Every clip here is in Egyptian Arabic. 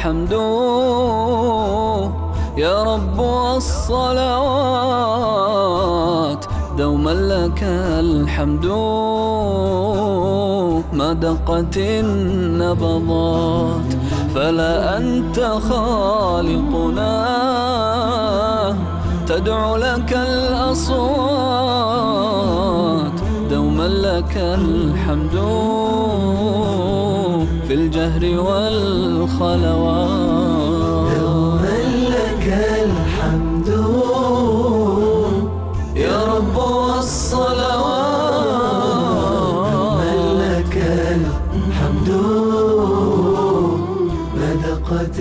الحمد يا رب والصلوات دوما لك الحمد ما دقت النبضات فلا أنت خالقنا تدعو لك الأصوات دوما لك الحمد في الجهر والخلوات دوما لك الحمد يا رب والصلوات دوما لك الحمد ما دقت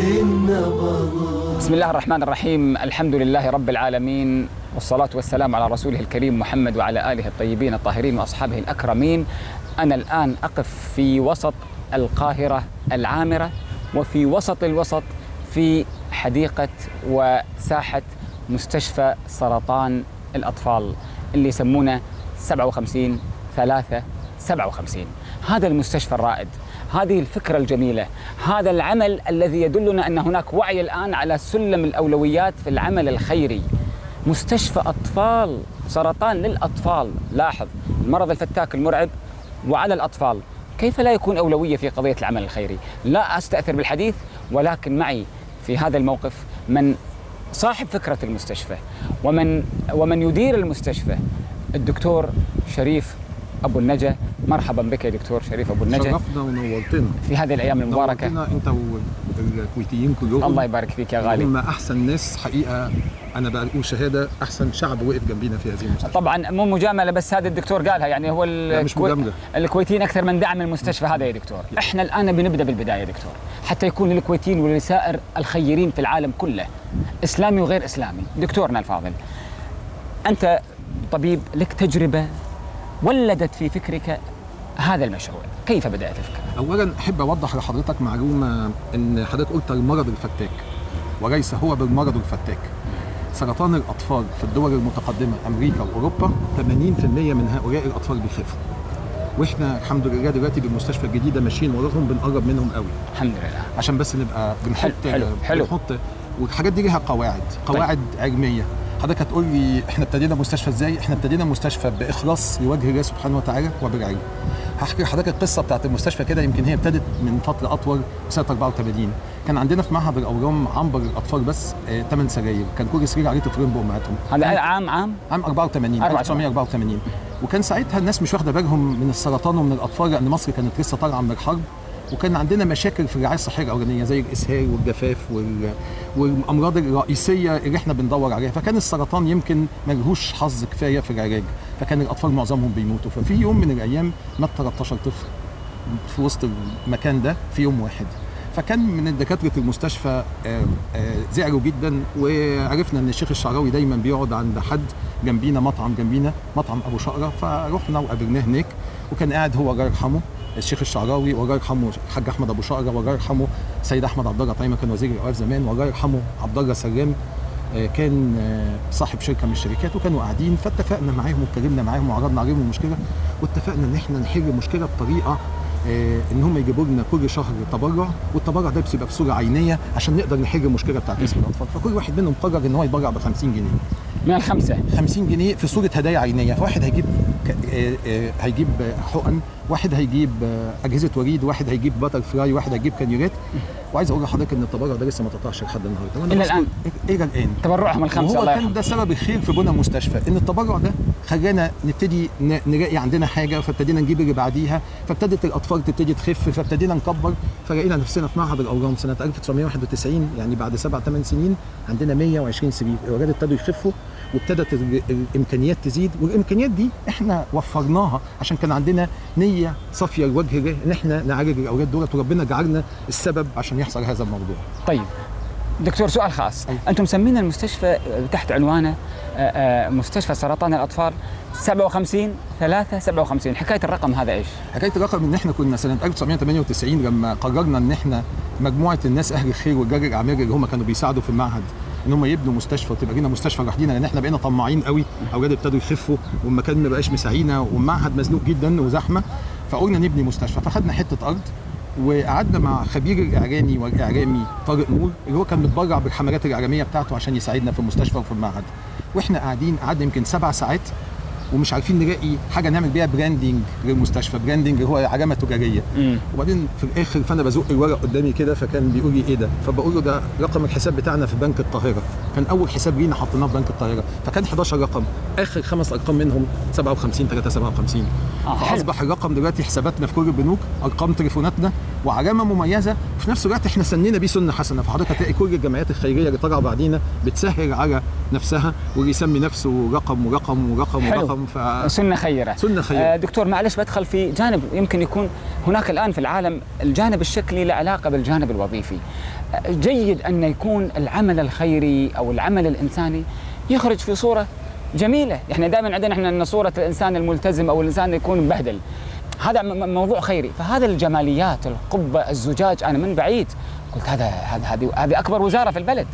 النبضات بسم الله الرحمن الرحيم الحمد لله رب العالمين والصلاة والسلام على رسوله الكريم محمد وعلى آله الطيبين الطاهرين وأصحابه الأكرمين أنا الآن أقف في وسط القاهرة العامرة وفي وسط الوسط في حديقة وساحة مستشفى سرطان الأطفال اللي يسمونه 57 3 57 هذا المستشفى الرائد هذه الفكرة الجميلة هذا العمل الذي يدلنا أن هناك وعي الآن على سلم الأولويات في العمل الخيري مستشفى أطفال سرطان للأطفال لاحظ المرض الفتاك المرعب وعلى الأطفال كيف لا يكون أولوية في قضية العمل الخيري لا أستأثر بالحديث ولكن معي في هذا الموقف من صاحب فكرة المستشفى ومن ومن يدير المستشفى الدكتور شريف أبو النجا مرحبا بك يا دكتور شريف أبو النجا شرفنا ونورتنا في هذه الأيام المباركة نورتنا انت والكويتيين كلهم الله يبارك فيك يا غالي هم احسن ناس حقيقه انا بقول شهاده احسن شعب وقف جنبينا في هذه المستشفى طبعا مو مجامله بس هذا الدكتور قالها يعني هو لا، مش الكوي- مجاملة. الكويتيين اكثر من دعم المستشفى هذا يا دكتور احنا الان بنبدا بالبدايه يا دكتور حتى يكون للكويتيين ولسائر الخيرين في العالم كله اسلامي وغير اسلامي دكتورنا الفاضل انت طبيب لك تجربه ولدت في فكرك هذا المشروع كيف بدات الفكره اولا احب اوضح لحضرتك معلومه ان حضرتك قلت المرض الفتاك وليس هو بالمرض الفتاك سرطان الاطفال في الدول المتقدمه امريكا واوروبا 80% من هؤلاء الاطفال بيخافوا واحنا الحمد لله دلوقتي بالمستشفى الجديده ماشيين وراهم بنقرب منهم قوي الحمد لله عشان بس نبقى بنحط حلو، حلو، حلو. بنحط والحاجات دي ليها قواعد قواعد علميه حضرتك هتقول لي احنا ابتدينا مستشفى ازاي احنا ابتدينا مستشفى باخلاص لوجه الله سبحانه وتعالى وبالعلم هحكي لحضرتك القصه بتاعت المستشفى كده يمكن هي ابتدت من فتره اطول سنه 84 كان عندنا في معهد الاورام عنبر الاطفال بس 8 سراير كان كل سرير عليه طفلين بامهاتهم هذا عام عام عام 84 84. 1984 وكان ساعتها الناس مش واخده بالهم من السرطان ومن الاطفال لان مصر كانت لسه طالعه من الحرب وكان عندنا مشاكل في الرعايه الصحيه الاولانيه زي الاسهال والجفاف وال... والامراض الرئيسيه اللي احنا بندور عليها فكان السرطان يمكن ملهوش حظ كفايه في العلاج فكان الاطفال معظمهم بيموتوا ففي يوم من الايام مات 13 طفل في وسط المكان ده في يوم واحد فكان من دكاتره المستشفى آه، آه، زعلوا جدا وعرفنا ان الشيخ الشعراوي دايما بيقعد عند حد جنبينا مطعم جنبينا مطعم ابو شقره فرحنا وقابلناه هناك وكان قاعد هو الله يرحمه الشيخ الشعراوي والله يرحمه الحاج احمد ابو شقره والله يرحمه سيد احمد عبد الله طعيمه كان وزير الاوقاف زمان والله يرحمه عبد الله سلام آه، كان آه، صاحب شركه من الشركات وكانوا قاعدين فاتفقنا معاهم واتكلمنا معاهم وعرضنا عليهم المشكله واتفقنا ان احنا نحل المشكله بطريقه آه، ان هم يجيبوا لنا كل شهر تبرع والتبرع ده بيبقى بصوره عينيه عشان نقدر نحل المشكله بتاعت اسم الاطفال فكل واحد منهم قرر ان هو يتبرع ب 50 جنيه من الخمسه 50 جنيه في صوره هدايا عينيه فواحد هيجيب ك- آه، آه، هيجيب آه، حقن واحد هيجيب آه، اجهزه وريد واحد هيجيب باتر فلاي واحد هيجيب كانيولات وعايز اقول لحضرتك ان التبرع ده لسه ما اتقطعش لحد النهارده وأنا إلى بس- الآن؟ الى الان تبرعهم الخمسه وهو الله كان يرحمه ده سبب الخير في بنى المستشفى ان التبرع ده خلانا نبتدي ن- نلاقي عندنا حاجه فابتدينا نجيب اللي بعديها فابتدت الاطفال تبتدي تخف فابتدينا نكبر فلقينا نفسنا في معهد الاورام سنه 1991 يعني بعد سبع ثمان سنين عندنا 120 سرير الاولاد ابتدوا يخفوا وابتدت ال- الامكانيات تزيد والامكانيات دي احنا وفرناها عشان كان عندنا نيه صافيه لوجه الله ان احنا نعالج الاولاد دولت وربنا جعلنا السبب عشان يحصل هذا الموضوع طيب دكتور سؤال خاص أيوة. انتم مسمين المستشفى تحت عنوانه آه، آه، مستشفى سرطان الاطفال 57 3 57 حكايه الرقم هذا ايش حكايه الرقم ان احنا كنا سنه 1998 لما قررنا ان احنا مجموعه الناس اهل الخير ورجال الاعمال اللي هم كانوا بيساعدوا في المعهد ان هم يبنوا مستشفى وتبقى لنا مستشفى لوحدينا لان احنا بقينا طماعين قوي اولاد ابتدوا يخفوا والمكان ما بقاش مساعينا والمعهد مزنوق جدا وزحمه فقلنا نبني مستشفى فخدنا حته ارض وقعدنا مع خبير الاعلامي والاعلامي طارق نور اللي هو كان متبرع بالحملات الاعلاميه بتاعته عشان يساعدنا في المستشفى وفي المعهد واحنا قاعدين قعدنا يمكن سبع ساعات ومش عارفين نلاقي حاجه نعمل بيها براندنج للمستشفى براندنج هو علامه تجاريه مم. وبعدين في الاخر فانا بزق الورق قدامي كده فكان بيقول لي ايه ده فبقول له ده رقم الحساب بتاعنا في بنك القاهره كان اول حساب لينا حطيناه في بنك القاهره فكان 11 رقم اخر خمس ارقام منهم 57 357 آه، حلو. فاصبح الرقم دلوقتي حساباتنا في كل البنوك ارقام تليفوناتنا وعلامه مميزه وفي نفس الوقت احنا سنينا بيه سنه حسنه فحضرتك هتلاقي كل الجمعيات الخيريه اللي طالعه بعدينا بتسهل على نفسها واللي يسمي نفسه رقم ورقم ورقم حلو. ورقم ف سنه خيره سنة خيرة. آه دكتور معلش بدخل في جانب يمكن يكون هناك الان في العالم الجانب الشكلي له علاقه بالجانب الوظيفي آه جيد ان يكون العمل الخيري او العمل الانساني يخرج في صوره جميله احنا دائما عندنا احنا ان صوره الانسان الملتزم او الانسان يكون مبهدل هذا م- م- موضوع خيري فهذا الجماليات القبه الزجاج انا من بعيد قلت هذا هذا هذه هذه اكبر وزاره في البلد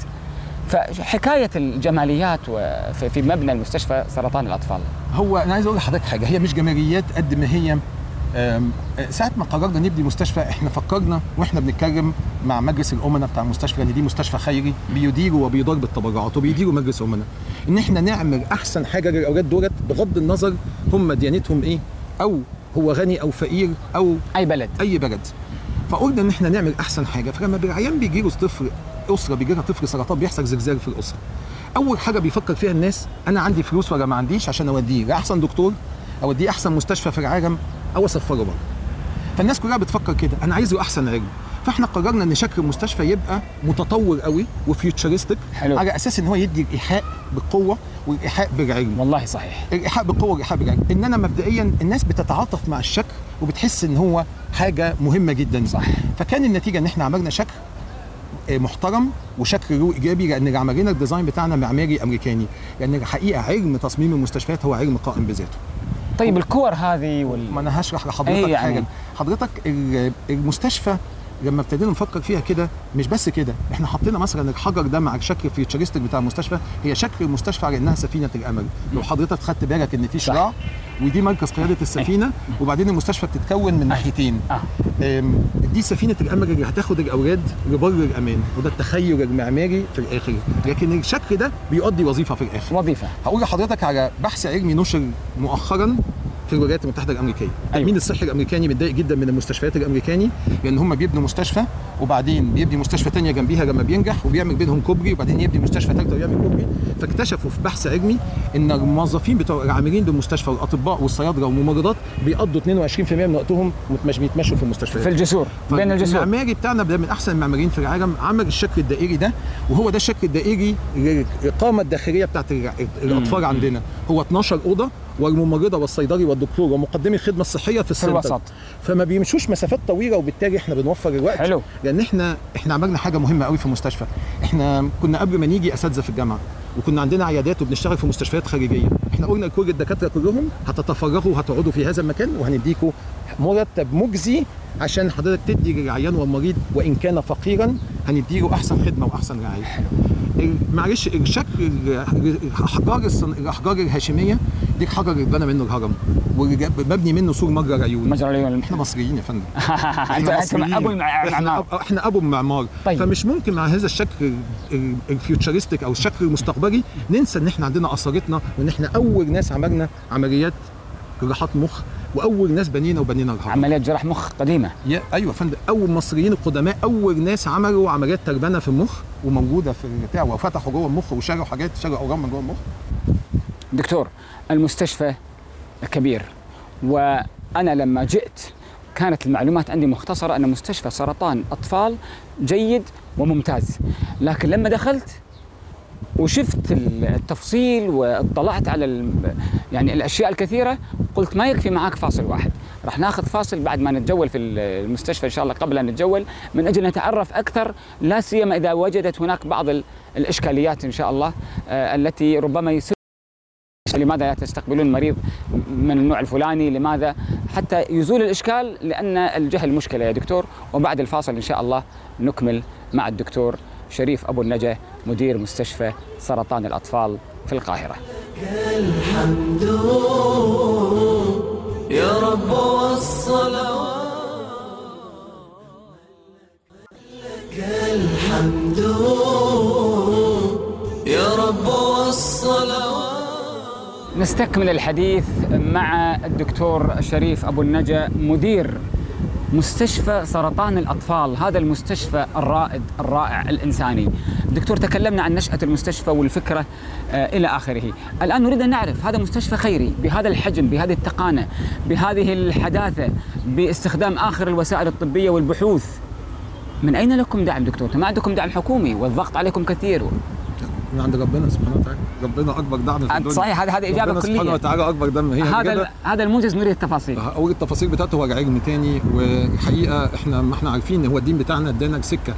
فحكايه الجماليات وفي- في مبنى المستشفى سرطان الاطفال هو انا عايز اقول لحضرتك حاجه هي مش جماليات قد ما هي آم، آه، ساعة ما قررنا نبني مستشفى احنا فكرنا واحنا بنتكلم مع مجلس الامناء بتاع المستشفى ان دي مستشفى خيري بيديروا وبيدار بالتبرعات وبيديروا مجلس امناء ان احنا نعمل احسن حاجه للاولاد دولت بغض النظر هم ديانتهم ايه او هو غني او فقير او اي بلد اي بلد فقلنا ان احنا نعمل احسن حاجه فلما بالعيان بيجي له طفل اسره بيجي لها طفل سرطان بيحصل زلزال في الاسره اول حاجه بيفكر فيها الناس انا عندي فلوس ولا ما عنديش عشان اوديه لاحسن دكتور اوديه احسن مستشفى في العالم او اسفره بره فالناس كلها بتفكر كده انا عايز له احسن علم فاحنا قررنا ان شكل المستشفى يبقى متطور قوي وفيوتشرستك حلو. على اساس ان هو يدي الايحاء بالقوه والايحاء بالعلم والله صحيح الايحاء بالقوه والايحاء بالعلم ان انا مبدئيا الناس بتتعاطف مع الشكل وبتحس ان هو حاجه مهمه جدا صح. فكان النتيجه ان احنا عملنا شكل آه، محترم وشكل له ايجابي لان عملنا الديزاين بتاعنا معماري امريكاني لان الحقيقه علم تصميم المستشفيات هو علم قائم بذاته طيب الكور هذه وال... ما انا هشرح لحضرتك إيه يعني؟ حاجه حضرتك ال- المستشفى لما ابتدينا نفكر فيها كده مش بس كده احنا حطينا مثلا الحجر ده مع الشكل الفيوتشرستك بتاع المستشفى هي شكل المستشفى على انها سفينه الامل لو حضرتك خدت بالك ان في شراع ودي مركز قياده السفينه وبعدين المستشفى بتتكون من ناحيتين آه. آم، دي سفينه الامل اللي هتاخد الاولاد لبر الامان وده التخيل المعماري في الاخر لكن الشكل ده بيؤدي وظيفه في الاخر وظيفه هقول لحضرتك على بحث علمي نشر مؤخرا في الولايات المتحده الامريكيه التامين الصحي الامريكاني متضايق جدا من المستشفيات الامريكاني لان هم بيبنوا مستشفى وبعدين بيبني مستشفى تانية جنبيها لما بينجح وبيعمل بينهم كوبري وبعدين يبني مستشفى ثالثه ويعمل كوبري فاكتشفوا في بحث علمي ان الموظفين بتوع العاملين بالمستشفى والاطباء والصيادله والممرضات بيقضوا 22% من وقتهم متمش- بيتمشوا في المستشفيات في الجسور بين الجسور المعماري بتاعنا ده من احسن المعماريين في العالم عمل الشكل الدائري ده وهو ده الشكل الدائري للاقامه الداخليه بتاعت الع- الاطفال عندنا هو 12 اوضه والممرضه والصيدلي والدكتور ومقدمي الخدمه الصحيه في السنتر الوسط. فما بيمشوش مسافات طويله وبالتالي احنا بنوفر الوقت حلو. لان احنا احنا عملنا حاجه مهمه قوي في المستشفى احنا كنا قبل ما نيجي اساتذه في الجامعه وكنا عندنا عيادات وبنشتغل في مستشفيات خارجيه احنا قلنا لكل الدكاتره كلهم هتتفرغوا وهتقعدوا في هذا المكان وهنديكوا مرتب مجزي عشان حضرتك تدي للعيان والمريض وان كان فقيرا هنديله احسن خدمه واحسن رعايه ال- معلش الشكل ال- الاحجار الصن... الاحجار الهاشميه دي الحجر اللي اتبنى منه الهرم ومبني منه سور مجرى العيون مجرى العيون احنا مصريين يا فندم انت احنا انت مصريين. ابو المع- احنا, المعمار أب... احنا ابو المعمار طيب. فمش ممكن مع هذا الشكل ال- الفيوتشرستيك او الشكل المستقبلي ننسى ان احنا عندنا اثارتنا وان احنا اول ناس عملنا عمليات جراحات مخ واول ناس بنينا وبنينا الهرم عمليات جراح مخ قديمه يا ايوه يا فندم اول مصريين القدماء اول ناس عملوا عمليات تربنه في المخ وموجوده في البتاع وفتحوا جوه المخ وشالوا حاجات شالوا اورام من جوه المخ دكتور المستشفى كبير وانا لما جئت كانت المعلومات عندي مختصره ان مستشفى سرطان اطفال جيد وممتاز لكن لما دخلت وشفت التفصيل واطلعت على ال- يعني الاشياء الكثيره قلت ما يكفي معاك فاصل واحد راح ناخذ فاصل بعد ما نتجول في المستشفى ان شاء الله قبل ان نتجول من اجل نتعرف اكثر لا سيما اذا وجدت هناك بعض ال- الاشكاليات ان شاء الله آه، التي ربما يصير لماذا لا تستقبلون مريض من النوع الفلاني لماذا حتى يزول الإشكال لأن الجهل مشكلة يا دكتور وبعد الفاصل إن شاء الله نكمل مع الدكتور شريف أبو النجا مدير مستشفى سرطان الأطفال في القاهرة الحمد يا رب والصلوات الرب والصلوات نستكمل الحديث مع الدكتور شريف ابو النجا مدير مستشفى سرطان الاطفال هذا المستشفى الرائد الرائع الانساني دكتور تكلمنا عن نشاه المستشفى والفكره آه الى اخره الان نريد ان نعرف هذا مستشفى خيري بهذا الحجم بهذه التقانه بهذه الحداثه باستخدام اخر الوسائل الطبيه والبحوث من اين لكم دعم دكتور ما عندكم دعم حكومي والضغط عليكم كثير من عند ربنا سبحانه وتعالى ربنا اكبر دعم في الدنيا صحيح هذه هذه اجابه ربنا كليه سبحانه وتعالى اكبر دعم هي هذا كده. ال- هذا الموجز نريد التفاصيل اول التفاصيل بتاعته هو علم تاني والحقيقه احنا ما احنا عارفين ان هو الدين بتاعنا ادانا سكه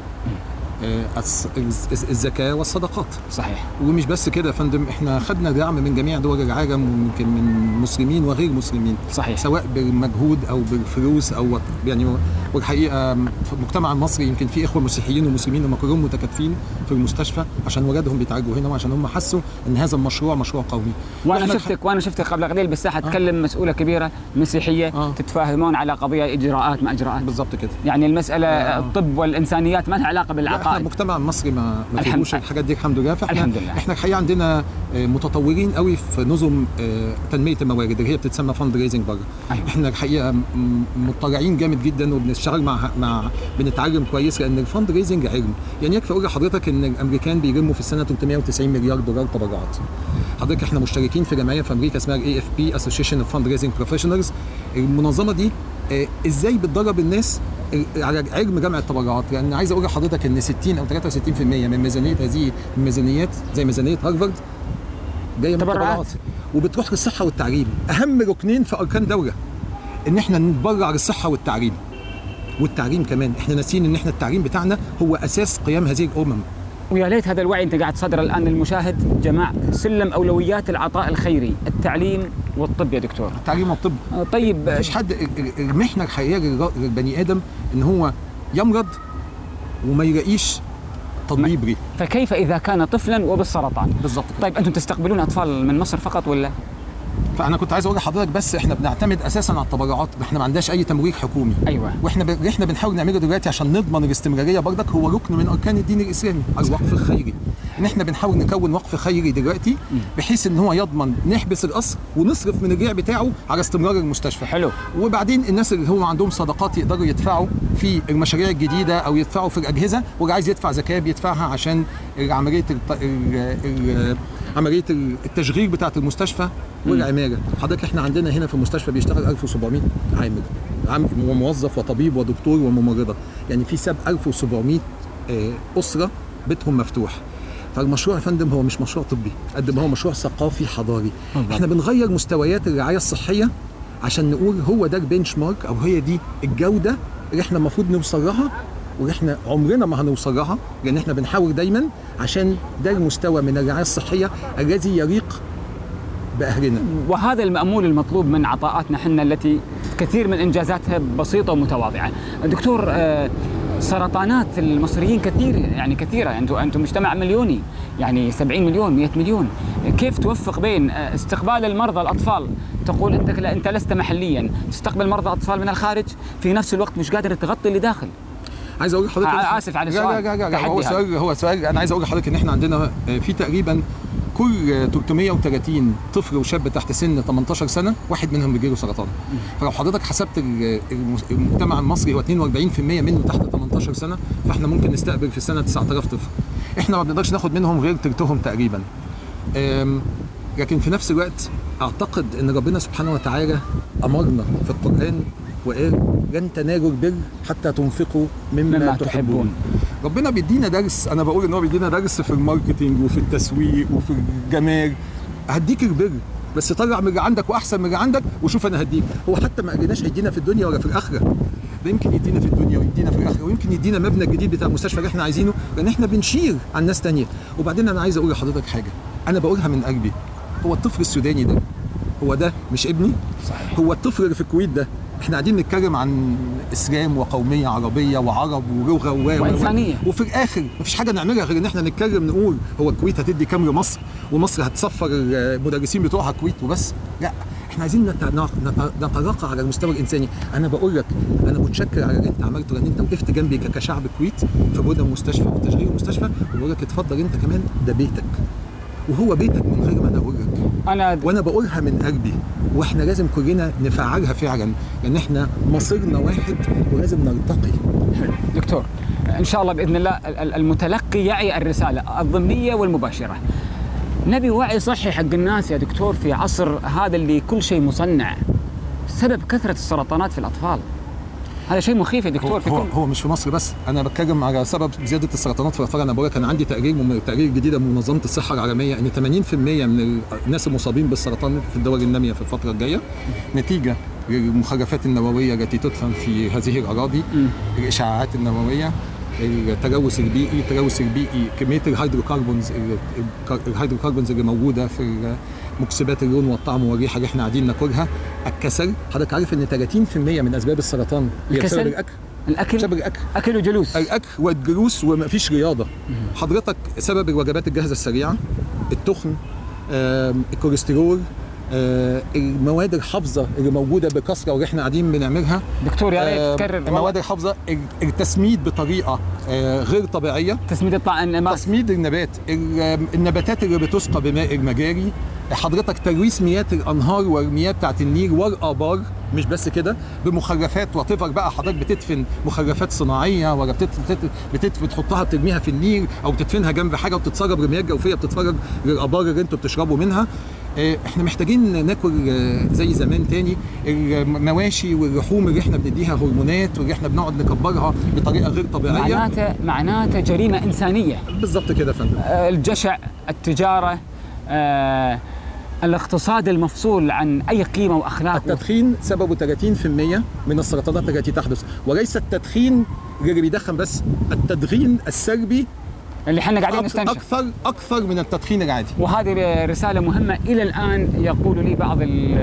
آه، الس- الز- الزكاه والصدقات صحيح ومش بس كده يا فندم احنا خدنا دعم من جميع دول العالم ويمكن من مسلمين وغير مسلمين صحيح سواء بالمجهود او بالفلوس او يعني والحقيقه في المجتمع المصري يمكن في اخوه مسيحيين ومسلمين هم كلهم متكاتفين في المستشفى عشان ولادهم بيتعالجوا هنا وعشان هم حسوا ان هذا المشروع مشروع قومي وانا وإحنا شفتك وانا شفتك قبل قليل بالساحه تكلم مسؤوله كبيره مسيحيه آه. تتفاهمون على قضيه اجراءات ما اجراءات بالظبط كده يعني المساله آه. الطب والانسانيات ما لها علاقه لا، احنا بالعقائد المجتمع المصري ما ما الحمد- فيهوش الحاجات دي الحمد لله فاحنا الحمد لله. احنا الحقيقه عندنا آه، متطورين قوي في نظم آه، تنميه الموارد اللي هي بتتسمى فند ريزنج بره أيوة. احنا الحقيقه م- مطلعين جامد جدا وبنشتغل مع مع بنتعلم كويس لان الفند ريزنج علم يعني يكفي اقول لحضرتك ان الامريكان بيلموا في السنه 390 مليار دولار تبرعات حضرتك احنا مشتركين في جمعيه في امريكا اسمها الاي اف بي اسوشيشن اوف فند ريزنج بروفيشنالز المنظمه دي آه، ازاي بتدرب الناس على علم جمع التبرعات لان عايز اقول لحضرتك ان 60 او 63% من ميزانيه هذه الميزانيات زي ميزانيه هارفارد جايه من تبرعات. التبرعات وبتروح للصحه والتعليم اهم ركنين في اركان دوله ان احنا نتبرع للصحه والتعليم والتعليم كمان احنا ناسيين ان احنا التعليم بتاعنا هو اساس قيام هذه الامم ويا ليت هذا الوعي انت قاعد تصدره الان للمشاهد جماعه سلم اولويات العطاء الخيري التعليم والطب يا دكتور التعليم والطب آه، طيب مفيش حد ال- ال- المحنه الحقيقيه للر- للبني ادم ان هو يمرض وما يلاقيش تطبيب ليه فكيف اذا كان طفلا وبالسرطان بالظبط كده. طيب انتم تستقبلون اطفال من مصر فقط ولا فانا كنت عايز اقول لحضرتك بس احنا بنعتمد اساسا على التبرعات احنا ما عندناش اي تمويل حكومي ايوه واحنا ب... اللي احنا بنحاول نعمله دلوقتي عشان نضمن الاستمراريه برضك هو ركن من اركان الدين الاسلامي الوقف الخيري ان احنا بنحاول نكون وقف خيري دلوقتي بحيث ان هو يضمن نحبس القصر ونصرف من الريع بتاعه على استمرار المستشفى حلو. وبعدين الناس اللي هو عندهم صدقات يقدروا يدفعوا في المشاريع الجديده او يدفعوا في الاجهزه واللي عايز يدفع زكاه بيدفعها عشان عمليه الت... ال... ال... عمليه التشغيل بتاعه المستشفى والعماله حضرتك احنا عندنا هنا في المستشفى بيشتغل 1700 عامل عامل وموظف وطبيب ودكتور وممرضه يعني في ساب 1700 آه، اسره بيتهم مفتوح فالمشروع يا فندم هو مش مشروع طبي قد ما هو مشروع ثقافي حضاري احنا بنغير مستويات الرعايه الصحيه عشان نقول هو ده البنش مارك او هي دي الجوده اللي احنا المفروض نوصل لها واللي احنا عمرنا ما هنوصل لها لان احنا بنحاول دايما عشان ده المستوى من الرعايه الصحيه الذي يليق باهلنا وهذا المأمول المطلوب من عطاءاتنا حنا التي كثير من إنجازاتها بسيطة ومتواضعة دكتور آه، سرطانات المصريين كثير يعني كثيرة أنتم أنتم مجتمع مليوني يعني 70 مليون 100 مليون كيف توفق بين آه، استقبال المرضى الأطفال تقول أنت لا أنت لست محليا تستقبل مرضى أطفال من الخارج في نفس الوقت مش قادر تغطي اللي داخل عايز اقول لحضرتك آه، آسف على لا السؤال. لا لا, لا هو تحدي سؤال هو سؤال انا عايز اقول لحضرتك ان احنا عندنا آه، في تقريبا كل آه، 330 طفل وشاب تحت سن 18 سنه واحد منهم بيجيله سرطان فلو حضرتك حسبت ال- المس- المجتمع المصري هو 42% منه تحت 18 سنه فاحنا ممكن نستقبل في السنه 9000 طفل احنا ما بنقدرش ناخد منهم غير تلتهم تقريبا آم، لكن في نفس الوقت اعتقد ان ربنا سبحانه وتعالى امرنا في القران وقال لن تنالوا البر حتى تنفقوا مما, مما مما تحبون. تحبون ربنا بيدينا درس انا بقول ان هو بيدينا درس في الماركتينج وفي التسويق وفي الجمال هديك البر بس طلع من اللي عندك واحسن من اللي عندك وشوف انا هديك هو حتى ما قالناش هيدينا في الدنيا ولا في الاخره ده يمكن يدينا في الدنيا ويدينا في الاخره ويمكن يدينا مبنى الجديد بتاع المستشفى اللي احنا عايزينه لان احنا بنشير عن ناس تانية وبعدين انا عايز اقول لحضرتك حاجه انا بقولها من قلبي هو الطفل السوداني ده هو ده مش ابني صحيح. هو الطفل اللي في الكويت ده احنا قاعدين نتكلم عن اسلام وقوميه عربيه وعرب ولغه و و- و- وإنسانية. وفي الاخر مفيش حاجه نعملها غير ان احنا نتكلم نقول هو الكويت هتدي كام لمصر ومصر هتسفر المدرسين بتوعها الكويت وبس لا احنا عايزين نت- نت- نتراقى على المستوى الانساني انا بقول لك انا متشكر على اللي انت عملته لان انت وقفت جنبي ك- كشعب الكويت في بنى المستشفى وفي تشغيل المستشفى وبقول لك اتفضل انت كمان ده بيتك وهو بيتك من غير ما انا اقول لك انا وانا بقولها من قلبي واحنا لازم كلنا نفعلها فعلا لان احنا مصيرنا واحد ولازم نرتقي دكتور ان شاء الله باذن الله ال- ال- المتلقي يعي الرساله الضمنيه والمباشره نبي وعي صحي حق الناس يا دكتور في عصر هذا اللي كل شيء مصنع سبب كثره السرطانات في الاطفال هذا شيء مخيف يا هو, دكتور في هو, كل هو مش في مصر بس انا بتكلم على سبب زياده السرطانات في الاطفال انا بقول لك انا عندي تقرير من تقرير جديده من منظمه الصحه العالميه ان 80% من الناس المصابين بالسرطان في الدول الناميه في الفتره الجايه نتيجه للمخلفات النوويه التي تدفن في هذه الاراضي الاشعاعات النوويه التلوث البيئي التلوث البيئي كميه الهيدروكربونز الهيدروكربونز اللي موجوده في مكسبات اللون والطعم والريحه اللي احنا قاعدين ناكلها الكسل حضرتك عارف ان 30% من اسباب السرطان هي الكسل؟ بسبب الاكل الاكل بسبب الاكل اكل وجلوس الاكل والجلوس ومفيش رياضه حضرتك سبب الوجبات الجاهزه السريعه التخن آم، الكوليسترول آه، المواد الحافظه اللي موجوده بكثره واللي احنا قاعدين بنعملها دكتور يا آه، ريت تكرر المواد الحافظه التسميد بطريقه آه، غير طبيعيه تسميد الطعن ما تسميد النبات ال- النباتات اللي بتسقى بماء المجاري حضرتك تلويث مياه الانهار والمياه بتاعت النيل والابار مش بس كده بمخلفات وطفر بقى حضرتك بتدفن مخلفات صناعيه ولا بتت- بتت- بتدفن تحطها بترميها في النيل او بتدفنها جنب حاجه وبتتسرب المياه الجوفيه بتتفرج للابار اللي انتوا بتشربوا منها آه، احنا محتاجين ناكل آه، زي زمان تاني المواشي واللحوم اللي احنا بنديها هرمونات واللي احنا بنقعد نكبرها بطريقه غير طبيعيه معناته معناته جريمه انسانيه بالظبط كده يا فندم آه، الجشع التجاره آه، الاقتصاد المفصول عن اي قيمه واخلاق التدخين سببه 30% من السرطانات التي تحدث وليس التدخين اللي بيدخن بس التدخين السلبي اللي احنا قاعدين أكثر, نستنشق اكثر اكثر من التدخين العادي وهذه رساله مهمه الى الان يقول لي بعض ال-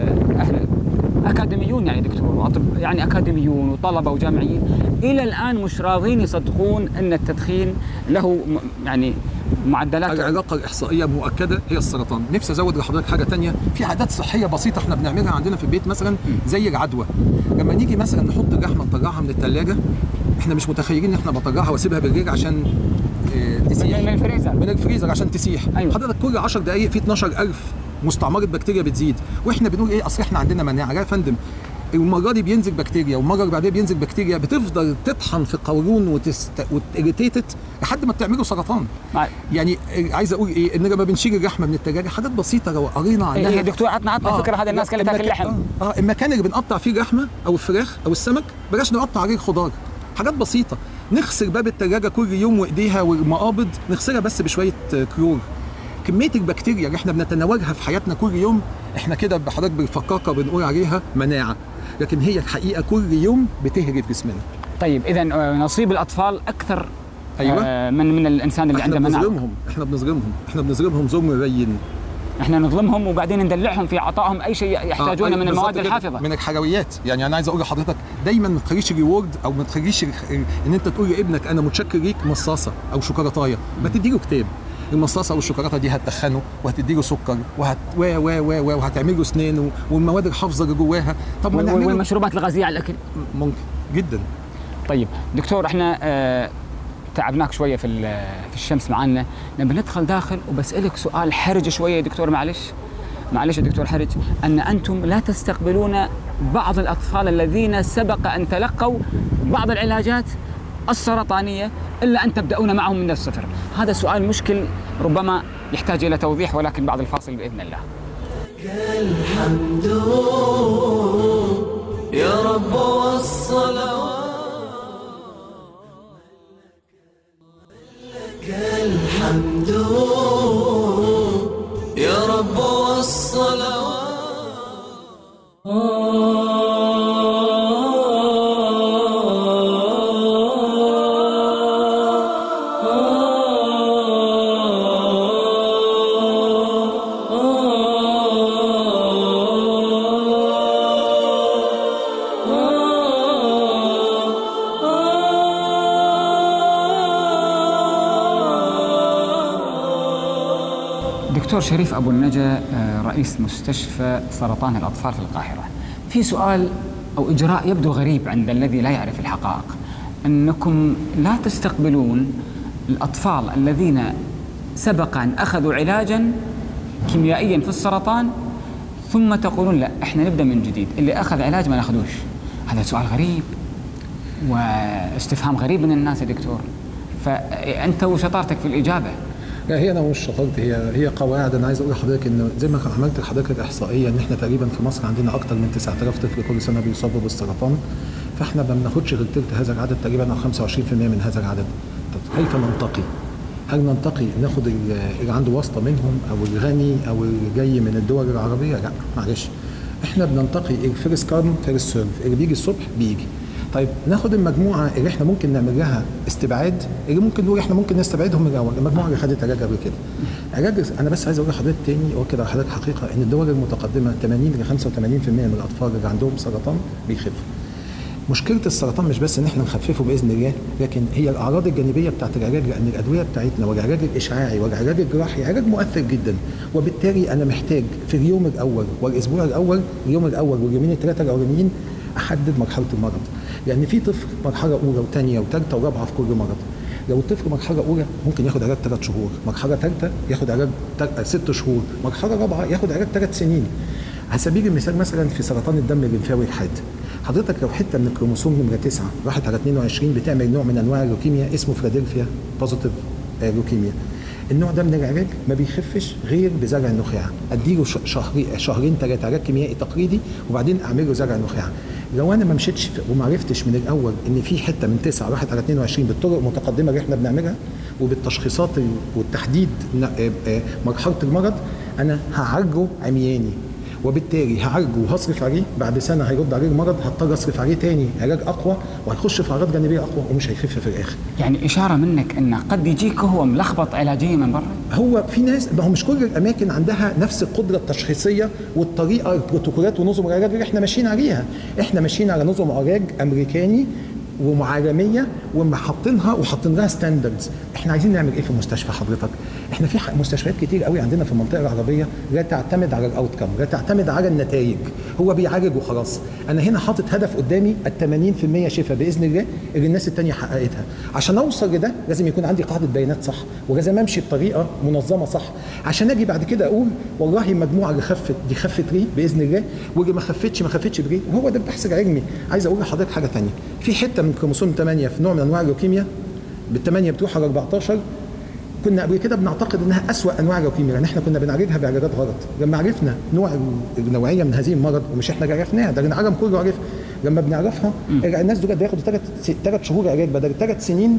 اهل اكاديميون يعني دكتور وأطب- يعني اكاديميون وطلبه وجامعيين الى الان مش راضين يصدقون ان التدخين له م- يعني معدلات العلاقه الاحصائيه مؤكده هي السرطان نفسي ازود لحضرتك حاجه تانية في عادات صحيه بسيطه احنا بنعملها عندنا في البيت مثلا زي العدوى لما نيجي مثلا نحط اللحمه نطلعها من الثلاجه احنا مش متخيلين ان احنا بطلعها واسيبها بالليل عشان آه، من تسيح من الفريزر من الفريزر عشان تسيح أيوة. حضرتك كل 10 دقائق في 12000 مستعمره بكتيريا بتزيد واحنا بنقول ايه اصل احنا عندنا مناعه لا يا فندم المره دي بينزل بكتيريا والمره اللي بعدها بينزل بكتيريا بتفضل تطحن في القولون وتست... وتريتيتت لحد ما بتعمله سرطان معي. يعني عايز اقول ايه ان لما بنشيل اللحمه من الثلاجه حاجات بسيطه لو قرينا عنها إيه دكتور عطنا عطنا فكره هذا الناس لا، كانت تاكل المكان- لحم اه آه، المكان اللي بنقطع فيه اللحمه او الفراخ او السمك بلاش نقطع عليه الخضار حاجات بسيطه نغسل باب الثلاجه كل يوم وايديها والمقابض نغسلها بس بشويه آه، كلور كميه البكتيريا اللي احنا بنتناولها في حياتنا كل يوم احنا كده بحضرتك بالفقاقه بنقول عليها مناعه لكن هي الحقيقه كل يوم بتهري في جسمنا طيب اذا نصيب الاطفال اكثر أيوة. آه، من من الانسان اللي احنا عنده مناعه بنظلمهم احنا بنظلمهم احنا بنظلمهم ظلم بين احنا نظلمهم وبعدين ندلعهم في اعطائهم اي شيء يحتاجونه آه، من بالظبط المواد كده، الحافظه من الحلويات يعني انا عايز اقول لحضرتك دايما ما تخليش ريورد او ما تخليش ال- ان انت تقول لابنك انا متشكر ليك مصاصه او شوكولاتايه ما تديله كتاب المصاصه او الشوكولاته دي هتدخنه وهتديله سكر وهت و و و و وهتعمل له اسنانه والمواد الحافظه اللي جواها طب ما وال- نعمله والمشروبات الغازيه على الاكل ممكن جدا طيب دكتور احنا آه، تعبناك شويه في ال- في الشمس معانا نبي ندخل داخل وبسالك سؤال حرج شويه يا دكتور معلش معلش يا دكتور حرج ان انتم لا تستقبلون بعض الاطفال الذين سبق ان تلقوا بعض العلاجات السرطانيه الا ان تبداون معهم من الصفر هذا سؤال مشكل ربما يحتاج الى توضيح ولكن بعد الفاصل باذن الله الحمد يا رب والصلوات لك الحمد يا رب والصلوات دكتور شريف أبو النجا آه، رئيس مستشفى سرطان الأطفال في القاهرة في سؤال أو إجراء يبدو غريب عند الذي لا يعرف الحقائق أنكم لا تستقبلون الأطفال الذين سبق ان اخذوا علاجا كيميائيا في السرطان ثم تقولون لا احنا نبدا من جديد اللي اخذ علاج ما ناخذوش هذا سؤال غريب واستفهام غريب من الناس يا دكتور فانت وشطارتك في الاجابه لا هي انا مش شطارتي هي هي قواعد انا عايز اقول لحضرتك ان زي ما عملت لحضرتك الاحصائيه ان احنا تقريبا في مصر عندنا اكثر من 9000 طفل كل سنه بيصابوا بالسرطان فاحنا ما بناخدش غير تلت هذا العدد تقريبا او 25% من هذا العدد طب كيف ننتقي؟ هل ننتقي ناخد اللي عنده واسطه منهم او الغني او اللي جاي من الدول العربيه؟ لا معلش احنا بننتقي الفيرست كارم فيرست سيرف اللي بيجي الصبح بيجي طيب ناخد المجموعه اللي احنا ممكن نعمل لها استبعاد اللي ممكن نقول احنا ممكن نستبعدهم من الاول المجموعه اللي خدت علاج قبل كده علاج انا بس عايز اقول لحضرتك تاني واكد على حضرتك حقيقه ان الدول المتقدمه 80 ل 85% من الاطفال اللي عندهم سرطان بيخفوا مشكله السرطان مش بس ان احنا نخففه باذن الله لكن هي الاعراض الجانبيه بتاعت العلاج لان الادويه بتاعتنا والعلاج الاشعاعي والعلاج الجراحي علاج مؤثر جدا وبالتالي انا محتاج في اليوم الاول والاسبوع الاول اليوم الاول واليومين الثلاثه الاولانيين احدد مرحله المرض لان في طفل مرحله اولى وثانيه وثالثه ورابعه في كل مرض لو الطفل مرحله اولى ممكن ياخد علاج ثلاث شهور مرحله ثالثه ياخد علاج ست شهور مرحله رابعه ياخد علاج ثلاث سنين على سبيل المثال مثلا في سرطان الدم الليمفاوي الحاد حضرتك لو حته من الكروموسوم نمره 9 راحت على 22 بتعمل نوع من انواع اللوكيميا اسمه فيلادلفيا بوزيتيف لوكيميا النوع ده من العلاج ما بيخفش غير بزرع النخاع اديله شهرين شهرين ثلاثه علاج كيميائي تقليدي وبعدين اعمل له زرع النخاع لو انا ما مشيتش وما عرفتش من الاول ان في حته من 9 راحت على 22 بالطرق المتقدمه اللي احنا بنعملها وبالتشخيصات والتحديد مرحله المرض انا هعالجه عمياني وبالتالي هعالجه وهصرف عليه بعد سنه هيرد عليه المرض هضطر اصرف عليه تاني علاج اقوى وهيخش في اعراض جانبيه اقوى ومش هيخف في الاخر. يعني اشاره منك انه قد يجيك هو ملخبط علاجيا من برا هو في ناس ما هو مش كل الاماكن عندها نفس القدره التشخيصيه والطريقه البروتوكولات ونظم العلاج اللي احنا ماشيين عليها، احنا ماشيين على نظم علاج امريكاني وعالميه وحاطينها وحاطين لها ستاندردز احنا عايزين نعمل ايه في المستشفى حضرتك احنا في مستشفيات كتير قوي عندنا في المنطقه العربيه لا تعتمد على الاوتكم لا تعتمد على النتائج هو بيعالج وخلاص انا هنا حاطط هدف قدامي ال 80% شفاء باذن الله اللي الناس التانية حققتها عشان اوصل لده لازم يكون عندي قاعده بيانات صح ولازم امشي بطريقه منظمه صح عشان اجي بعد كده اقول والله المجموعه اللي خفت دي خفت ليه باذن الله واللي ما خفتش ما خفتش بريه وهو ده البحث العلمي عايز اقول لحضرتك حاجه ثانيه في حته من كروموسوم 8 في نوع من انواع اللوكيميا بالثمانيه بتروح على 14 كنا قبل كده بنعتقد انها اسوا انواع اللوكيميا لان احنا كنا بنعالجها بعلاجات غلط لما عرفنا نوع النوعيه من هذه المرض ومش احنا اللي عرفناها ده العالم كله عرف لما بنعرفها الناس دول بياخدوا ثلاث ثلاث شهور علاج بدل ثلاث سنين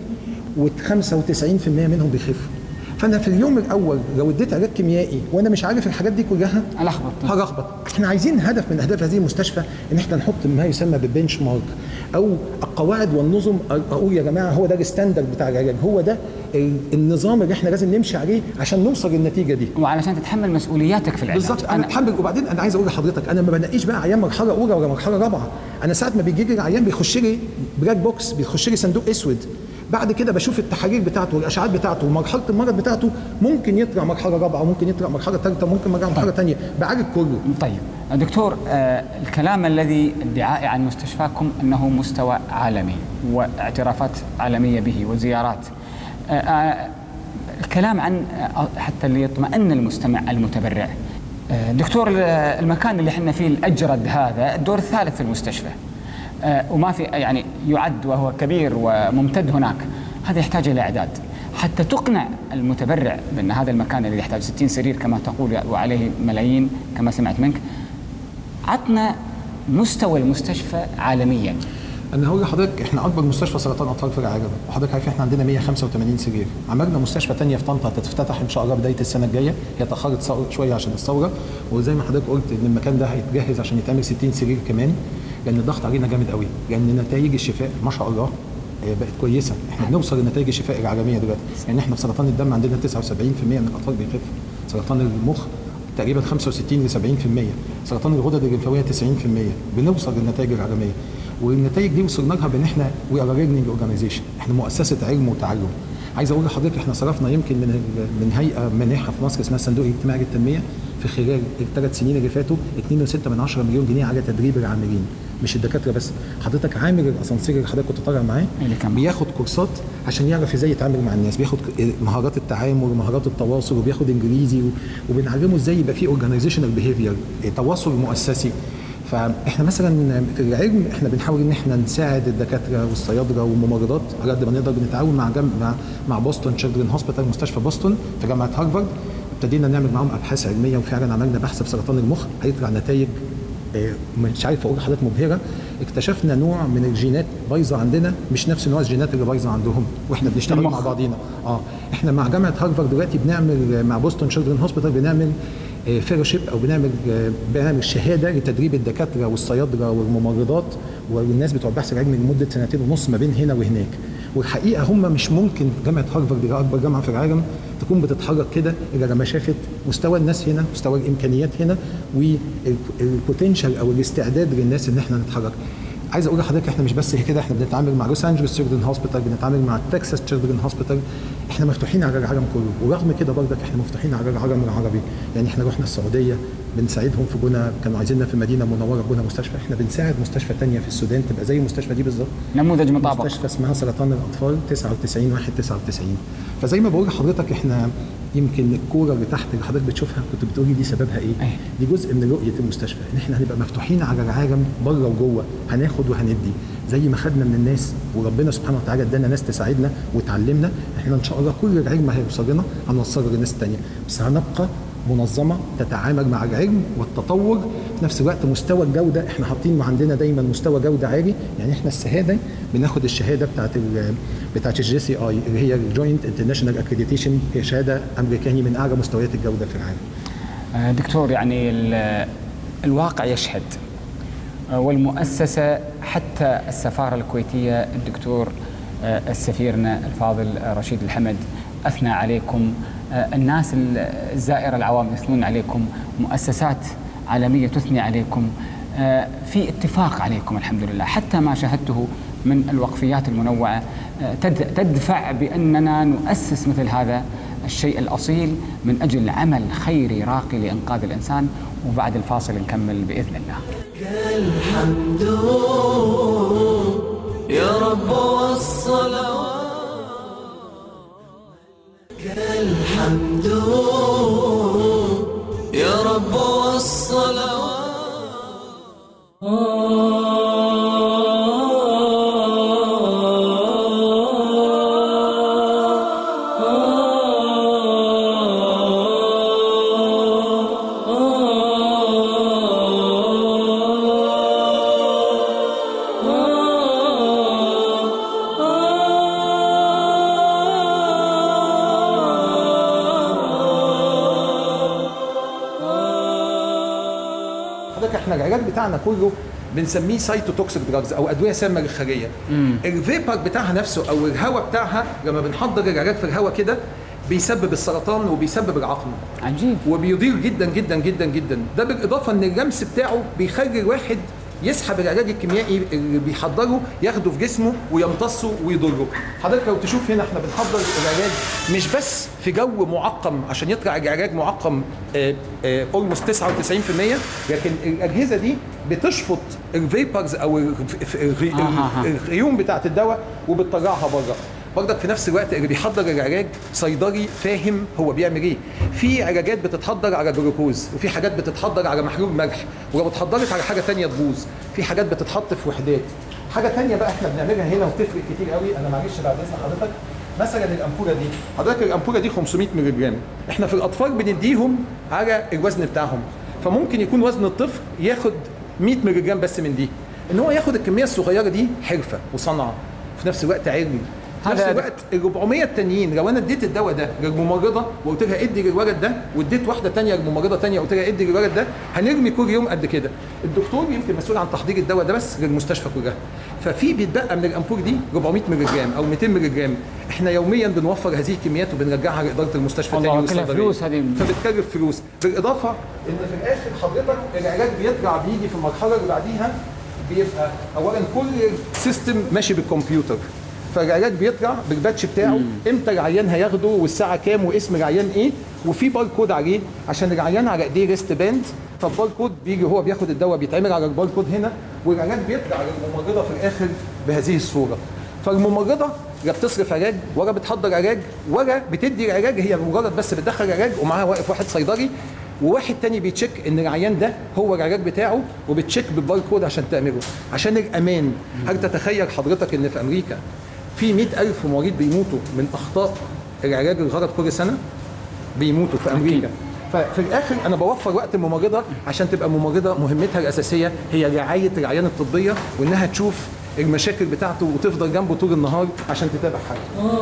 و95% منهم بيخفوا فانا في اليوم الاول لو اديت علاج كيميائي وانا مش عارف الحاجات دي كلها الخبط هلخبط احنا عايزين هدف من اهداف هذه المستشفى ان احنا نحط ما يسمى بالبنش مارك او القواعد والنظم اقول يا جماعه هو ده الستاندرد بتاع العلاج هو ده النظام اللي احنا لازم نمشي عليه عشان نوصل للنتيجه دي وعلشان تتحمل مسؤولياتك في العلاج بالظبط انا اتحمل وبعدين انا عايز اقول لحضرتك انا ما بنقيش بقى عيان مرحله اولى ولا مرحله رابعه انا ساعه ما بيجي لي العيان بيخش لي بلاك بوكس بيخش لي صندوق اسود بعد كده بشوف التحاليل بتاعته والاشعاعات بتاعته ومرحله المرض بتاعته ممكن يطلع مرحله رابعه ممكن يطلع مرحله ثالثه ممكن مرحله طيب. ثانيه بعالج كله طيب دكتور آه الكلام الذي ادعائي عن مستشفاكم انه مستوى عالمي واعترافات عالميه به وزيارات آه آه الكلام عن حتى ليطمئن المستمع المتبرع دكتور المكان اللي احنا فيه الاجرد هذا الدور الثالث في المستشفى وما في يعني يعد وهو كبير وممتد هناك هذا يحتاج الى اعداد حتى تقنع المتبرع بان هذا المكان الذي يحتاج 60 سرير كما تقول وعليه ملايين كما سمعت منك عطنا مستوى المستشفى عالميا انا هقول لحضرتك احنا اكبر مستشفى سرطان اطفال في العالم وحضرتك عارف احنا عندنا 185 سرير عملنا مستشفى ثانيه في طنطا هتتفتح ان شاء الله بدايه السنه الجايه هي تاخرت شويه عشان الثوره وزي ما حضرتك قلت ان المكان ده هيتجهز عشان يتعمل 60 سرير كمان لان الضغط علينا جامد قوي لان نتائج الشفاء ما شاء الله بقت كويسه احنا بنوصل لنتائج الشفاء العالميه دلوقتي يعني احنا في سرطان الدم عندنا 79% من الاطفال بيخف سرطان المخ تقريبا 65 ل 70% سرطان الغدد الليمفاويه 90% بنوصل للنتائج العالميه والنتائج دي وصلنا لها بان احنا وي ار ريجنينج اورجانيزيشن احنا مؤسسه علم وتعلم عايز اقول لحضرتك احنا صرفنا يمكن من من هيئه مانحه في مصر اسمها الصندوق الاجتماعي للتنميه في خلال الثلاث سنين اللي فاتوا 2.6 من 10 مليون جنيه على تدريب العاملين مش الدكاتره بس حضرتك عامل الاسانسير اللي حضرتك كنت طالع معاه اللي كان معاه. بياخد كورسات عشان يعرف ازاي يتعامل مع الناس بياخد مهارات التعامل ومهارات التواصل وبياخد انجليزي و- وبنعلمه ازاي يبقى في اورجانيزيشنال بيهيفير تواصل مؤسسي فاحنا مثلا في العلم احنا بنحاول ان احنا نساعد الدكاتره والصيادله والممرضات على قد ما نقدر بنتعاون مع جم... مع مع بوسطن تشيلدرن هوسبيتال مستشفى بوسطن في جامعه هارفارد ابتدينا نعمل معاهم ابحاث علميه وفعلا عملنا بحث في سرطان المخ هيطلع نتائج آه، مش عارف اقول لحضرتك مبهره اكتشفنا نوع من الجينات بايظه عندنا مش نفس نوع الجينات اللي بايظه عندهم واحنا بنشتغل المخ. مع بعضينا اه احنا مع جامعه هارفارد دلوقتي بنعمل مع بوسطن تشيلدرن هوسبيتال بنعمل فيلوشيب او بنعمل آه، بنعمل شهاده لتدريب الدكاتره والصيادله والممرضات والناس بتوع البحث العلمي لمده سنتين ونص ما بين هنا وهناك والحقيقه هم مش ممكن جامعه هارفارد اللي اكبر جامعه في العالم تكون بتتحرك كده الا لما شافت مستوى الناس هنا مستوى الامكانيات هنا والبوتنشال او الاستعداد للناس ان احنا نتحرك عايز اقول لحضرتك احنا مش بس كده احنا بنتعامل مع لوس انجلوس تشيلدرن هوسبيتال بنتعامل مع تكساس تشيلدرن هوسبيتال احنا مفتوحين على العالم كله ورغم كده برضك احنا مفتوحين على العالم العربي يعني احنا رحنا السعوديه بنساعدهم في بنى كانوا عايزيننا في مدينه منوره بنى مستشفى احنا بنساعد مستشفى تانية في السودان تبقى زي المستشفى دي بالظبط نموذج مطابق مستشفى اسمها سرطان الاطفال 99 1 99 فزي ما بقول لحضرتك احنا يمكن الكوره اللي تحت اللي حضرتك بتشوفها كنت بتقولي دي سببها ايه؟ أيه. دي جزء من رؤيه المستشفى ان احنا هنبقى مفتوحين على العالم بره وجوه هناخد وهندي زي ما خدنا من الناس وربنا سبحانه وتعالى ادانا ناس تساعدنا وتعلمنا احنا ان شاء الله كل العلم هيوصل لنا هنوصله للناس الثانيه بس هنبقى منظمه تتعامل مع العلم والتطور في نفس الوقت مستوى الجوده احنا حاطين عندنا دايما مستوى جوده عالي يعني احنا الشهاده بناخد الشهاده بتاعت ال بتاعت الجي سي اي اللي هي الجوينت انترناشونال اكريديتيشن هي شهاده امريكاني من اعلى مستويات الجوده في العالم آه، دكتور يعني ال- الواقع يشهد آه، والمؤسسة حتى السفارة الكويتية الدكتور آه، سفيرنا الفاضل آه، رشيد الحمد أثنى عليكم آه، الناس ال- الزائرة العوام يثنون عليكم مؤسسات عالمية تثني عليكم آه، في اتفاق عليكم الحمد لله حتى ما شاهدته من الوقفيات المنوعة آه، تد- تدفع بأننا نؤسس مثل هذا الشيء الأصيل من أجل عمل خيري راقي لإنقاذ الإنسان وبعد الفاصل نكمل بإذن الله الحمد يا رب والصلوات الحمد يا رب والصلوات حضرتك احنا العلاج بتاعنا كله بنسميه سايتوتوكسيك دراجز او ادويه سامه للخليه الفيبر بتاعها نفسه او الهواء بتاعها لما بنحضر العلاج في الهواء كده بيسبب السرطان وبيسبب العقم عجيب وبيضير جدا جدا جدا جدا ده بالاضافه ان اللمس بتاعه بيخلي الواحد يسحب العلاج الكيميائي اللي بيحضره ياخده في جسمه ويمتصه ويضره حضرتك لو تشوف هنا احنا بنحضر العلاج مش بس في جو معقم عشان يطلع العلاج معقم اولموست 99% لكن الاجهزه دي بتشفط الفيبرز او ال- ال- آه، آه، آه. الغيوم بتاعت الدواء وبتطلعها بره برضك في نفس الوقت اللي بيحضر العلاج صيدلي فاهم هو بيعمل ايه في علاجات بتتحضر على جلوكوز وفي حاجات بتتحضر على محلول ملح ولو اتحضرت على حاجه تانية تبوظ في حاجات بتتحط في وحدات حاجه تانية بقى احنا بنعملها هنا وتفرق كتير قوي انا معلش بعد اذن حضرتك مثلا الامبوله دي حضرتك الامبوله دي 500 مللي جرام احنا في الاطفال بنديهم على الوزن بتاعهم فممكن يكون وزن الطفل ياخد 100 مللي جرام بس من دي ان هو ياخد الكميه الصغيره دي حرفه وصنعه في نفس الوقت علم في نفس هذا- الوقت ال 400 التانيين لو انا اديت الدواء ده للممرضه وقلت لها ادي للولد ده واديت واحده تانية للممرضه تانية وقلت لها ادي للولد ده هنرمي كل يوم قد كده الدكتور يمكن مسؤول عن تحضير الدواء ده بس للمستشفى كلها ففي بيتبقى من الامبور دي 400 مللي جرام او 200 مللي جرام احنا يوميا بنوفر هذه الكميات وبنرجعها لاداره المستشفى الله، تاني كلها والصيدلية. فلوس هذه. فبتكلف فلوس بالاضافه ان في الاخر حضرتك العلاج بيطلع بيجي في المرحله اللي بعديها بيبقى اولا كل سيستم ماشي بالكمبيوتر فالعلاج بيطلع بالباتش بتاعه امتى العيان هياخده والساعه كام واسم العيان ايه وفي باركود عليه عشان العيان على ايديه ريست باند فالباركود بيجي هو بياخد الدواء بيتعمل على الباركود هنا والعلاج بيطلع للممرضه في الاخر بهذه الصوره فالممرضه لا بتصرف علاج ولا بتحضر علاج ولا بتدي العلاج هي مجرد بس بتدخل علاج ومعاها واقف واحد صيدلي وواحد تاني بيتشيك ان العيان ده هو العلاج بتاعه وبتشيك بالباركود عشان تعمله عشان الامان هل تتخيل حضرتك ان في امريكا في مئة ألف مريض بيموتوا من أخطاء العلاج الغلط كل سنة بيموتوا في أمريكا ففي الآخر أنا بوفر وقت الممرضة عشان تبقى الممرضة مهمتها الأساسية هي رعاية العيان الطبية وإنها تشوف المشاكل بتاعته وتفضل جنبه طول النهار عشان تتابع حالته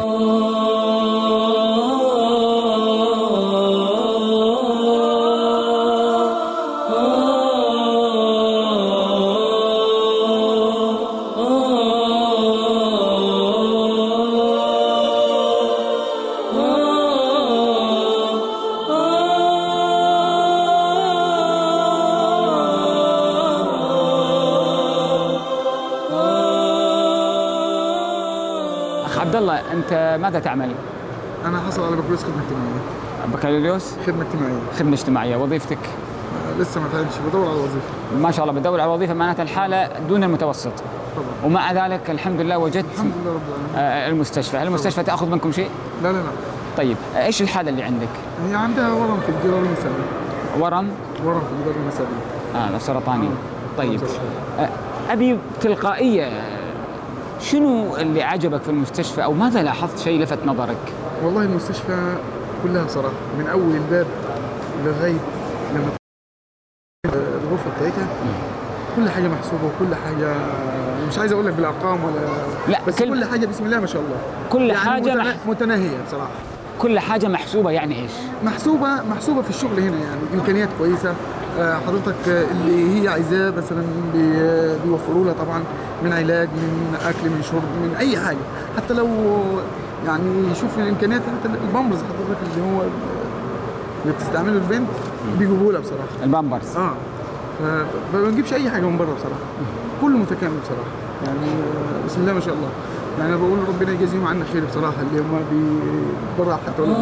اخ عبد الله انت ماذا تعمل؟ انا حصل على بكالوريوس خدمه اجتماعيه بكالوريوس خدمه اجتماعيه خدمه اجتماعيه وظيفتك آه، لسه ما تعينش بدور على وظيفه ما شاء الله بدور على وظيفه معناتها الحاله دون المتوسط طبعا ومع ذلك الحمد لله وجدت الحمد لله رب العالمين آه، المستشفى هل المستشفى تاخذ منكم شيء لا لا لا طيب آه، ايش الحاله اللي عندك هي عندها ورم في الجدار المسابي ورم ورم في الجدار المسابي آه سرطاني آه. طيب آه، سرطاني. آه، ابي تلقائيه شنو اللي عجبك في المستشفى او ماذا لاحظت شيء لفت نظرك؟ والله المستشفى كلها بصراحه من اول الباب لغايه لما ت- الغرفه بتاعتها كل حاجه محسوبه وكل حاجه مش عايز اقول لك بالارقام ولا لا، بس كل- كل حاجه بسم الله ما شاء الله كل يعني حاجه متنا- مح... متناهيه بصراحه كل حاجه محسوبه يعني ايش؟ محسوبه محسوبه في الشغل هنا يعني امكانيات كويسه آه، حضرتك آه، اللي هي عايزاه مثلا بي- بيوفروا لها طبعا من علاج من اكل من شرب من اي حاجه حتى لو يعني شوف الامكانيات حتى البامبرز حضرتك اللي هو اللي بتستعمله البنت بيجيبوا لها بصراحه البامبرز اه ف- فما بنجيبش اي حاجه من بره بصراحه كله متكامل بصراحه يعني آه، بسم الله ما شاء الله يعني انا بقول ربنا يجازيهم عنا خير بصراحه اللي هم بي- بره حتى ولا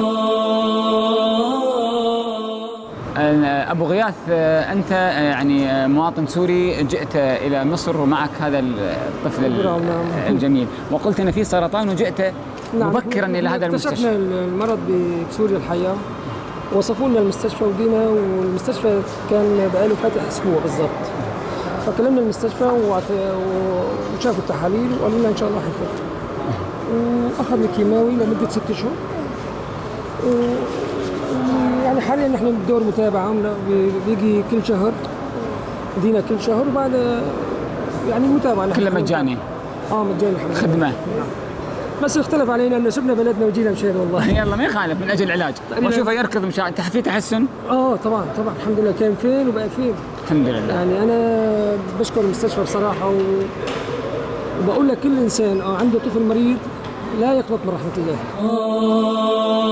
آه، ابو غياث آه، انت آه، يعني آه، مواطن سوري جئت الى مصر ومعك هذا الطفل ال- نعم، نعم. الجميل وقلت ان في سرطان وجئت مبكرا الى هذا اكتشفنا المستشفى المرض بسوريا الحقيقه وصفوا لنا المستشفى وجينا والمستشفى كان بقاله فاتح اسبوع بالضبط فكلمنا المستشفى وعط- وشافوا التحاليل وقالوا لنا ان شاء الله هيخف واخذنا كيماوي لمده ست شهور و- يعني حاليا نحن بدور متابعه بي- بيجي كل شهر دينا كل شهر وبعد يعني متابعه نحن كله مجاني اه مجاني الحمد لله خدمه بس اختلف علينا انه سبنا بلدنا وجينا مشينا والله يلا ما يخالف من اجل العلاج وشوفه يركض مشان في تحسن اه طبعا طبعا الحمد لله كان فين وبقى فين الحمد لله يعني انا بشكر المستشفى بصراحه و... وبقول لك كل انسان آه عنده طفل مريض لا يقنط من رحمه الله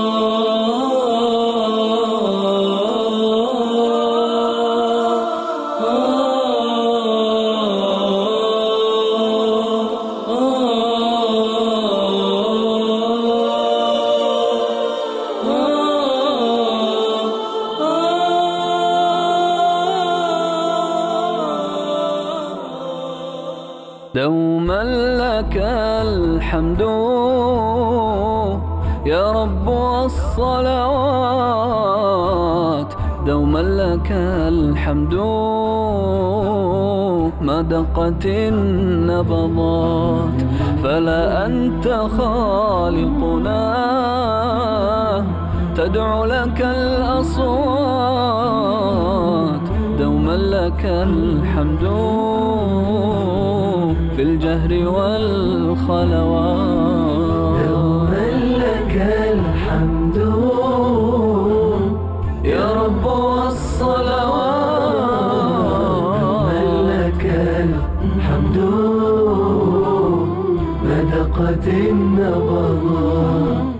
دوما لك الحمد يا رب والصلوات دوما لك الحمد ما دقت النبضات فلا أنت خالقنا تدعو لك الأصوات دوما لك الحمد في الجهر والخلوات دوما لك الحمد يا رب والصلوات دوما لك الحمد ما دقت النبضات